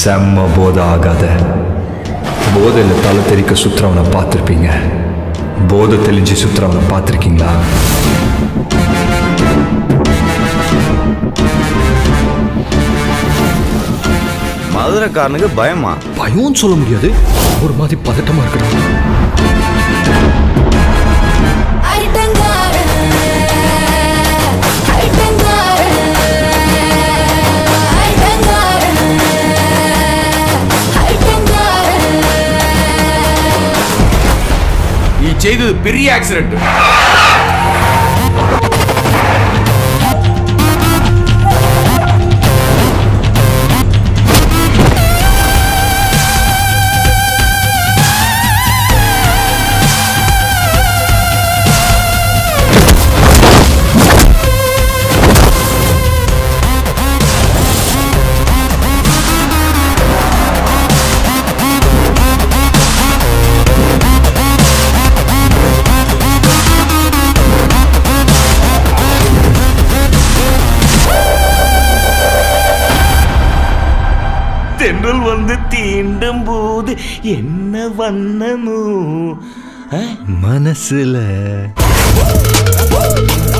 செம்ம போதை ஆகாத போதையில் தலை தெறிக்க சுத்துறவனை பார்த்துருப்பீங்க போதை தெளிஞ்சு சுத்துறவனை பார்த்துருக்கீங்களா மதுரைக்காரனுக்கு பயமா பயம்னு சொல்ல முடியாது ஒரு மாதிரி பதட்டமா இருக்கிறான் நீ செய்தது பெரிய ஆக்சிடென்ட் தென்றல் வந்து தீண்டும் போது என்ன வண்ணமோ மனசுல